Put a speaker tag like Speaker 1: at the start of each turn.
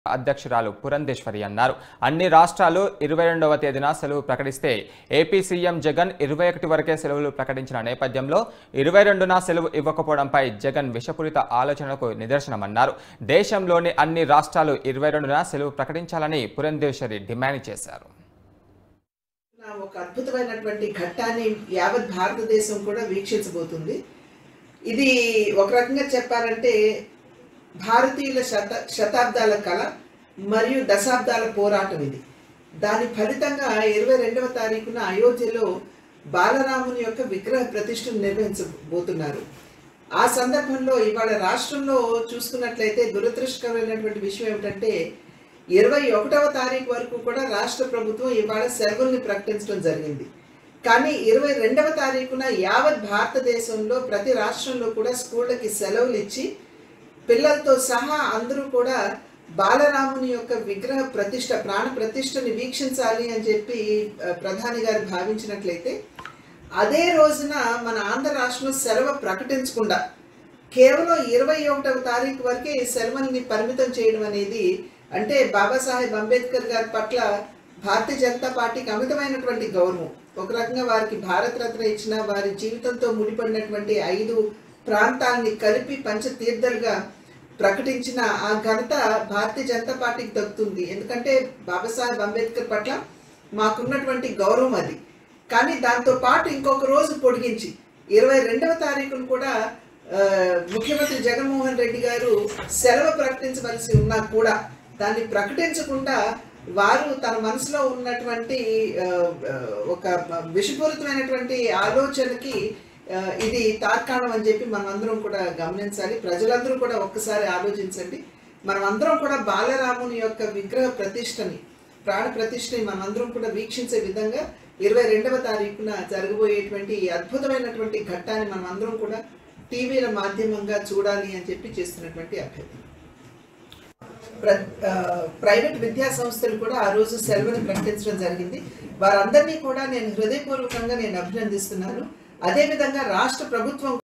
Speaker 1: అధ్యక్షురాలు పురంధేశ్వరి అన్నారు అన్ని రాష్ట్రాలు ఇరవై రెండవ తేదీన సెలవు ప్రకటిస్తే ఏపీ సీఎం జగన్ ఇరవై ఒకటి వరకే సెలవులు ప్రకటించిన నేపథ్యంలో ఇరవై రెండున సెలవు ఇవ్వకపోవడంపై జగన్ విషపూరిత ఆలోచనలకు నిదర్శనమన్నారు దేశంలోని అన్ని రాష్ట్రాలు ఇరవై రెండున సెలవు ప్రకటించాలని పురంధేశ్వరి డిమాండ్ చేశారు
Speaker 2: నా ఒక అద్భుతమైనటువంటి ఘట్టాన్ని యావత్ భారతదేశం కూడా వీక్షించబోతుంది ఇది ఒక రకంగా చెప్పాలంటే భారతీయుల శత శతాబ్దాల కళ మరియు దశాబ్దాల పోరాటం ఇది దాని ఫలితంగా ఇరవై రెండవ తారీఖున అయోధ్యలో బాలరాముని యొక్క విగ్రహ ప్రతిష్టను నిర్వహించబోతున్నారు ఆ సందర్భంలో ఇవాళ రాష్ట్రంలో చూసుకున్నట్లయితే దురదృష్టకరమైనటువంటి విషయం ఏమిటంటే ఇరవై ఒకటవ తారీఖు వరకు కూడా రాష్ట్ర ప్రభుత్వం ఇవాళ సెలవుల్ని ప్రకటించడం జరిగింది కానీ ఇరవై రెండవ తారీఖున యావత్ భారతదేశంలో ప్రతి రాష్ట్రంలో కూడా స్కూళ్ళకి సెలవులు ఇచ్చి పిల్లలతో సహా అందరూ కూడా బాలరాముని యొక్క విగ్రహ ప్రతిష్ట ప్రాణ ప్రతిష్టని వీక్షించాలి అని చెప్పి ఆ, ప్రధాని గారు భావించినట్లయితే అదే రోజున మన ఆంధ్ర రాష్ట్రంలో సెలవు ప్రకటించకుండా కేవలం ఇరవై ఒకటవ తారీఖు వరకే ఈ సెలవుల్ని పరిమితం చేయడం అనేది అంటే బాబాసాహెబ్ అంబేద్కర్ గారి పట్ల భారతీయ జనతా పార్టీకి అమితమైనటువంటి గౌరవం ఒక రకంగా వారికి భారత రత్న ఇచ్చిన వారి జీవితంతో ముడిపడినటువంటి ఐదు ప్రాంతాలని కలిపి పంచతీర్థలుగా ప్రకటించిన ఆ ఘనత భారతీయ జనతా పార్టీకి దక్కుతుంది ఎందుకంటే బాబాసాహెబ్ అంబేద్కర్ పట్ల మాకున్నటువంటి గౌరవం అది కానీ దాంతో పాటు ఇంకొక రోజు పొడిగించి ఇరవై రెండవ తారీఖును కూడా ఆ, ముఖ్యమంత్రి జగన్మోహన్ రెడ్డి గారు సెలవు ప్రకటించవలసి ఉన్నా కూడా దాన్ని ప్రకటించకుండా వారు తన మనసులో ఉన్నటువంటి ఆ, ఆ, ఒక విషపూరితమైనటువంటి ఆలోచనకి ఆ, ఇది తార్కాణం అని చెప్పి మనం అందరం కూడా గమనించాలి ప్రజలందరూ కూడా ఒక్కసారి ఆలోచించండి మనం అందరం కూడా బాలరాముని యొక్క విగ్రహ ప్రతిష్టని ప్రాణ ప్రతిష్టని మనందరం కూడా వీక్షించే విధంగా ఇరవై రెండవ తారీఖున జరగబోయేటువంటి ఈ అద్భుతమైనటువంటి ఘట్టాన్ని మనం అందరం కూడా టీవీల మాధ్యమంగా చూడాలి అని చెప్పి చేస్తున్నటువంటి అభ్యర్థన ప్ర ఆ, ప్రైవేట్ విద్యా సంస్థలు కూడా ఆ రోజు సెలవుని ప్రకటించడం జరిగింది వారందరినీ కూడా నేను హృదయపూర్వకంగా నేను అభినందిస్తున్నాను అదేవిధంగా రాష్ట్ర ప్రభుత్వం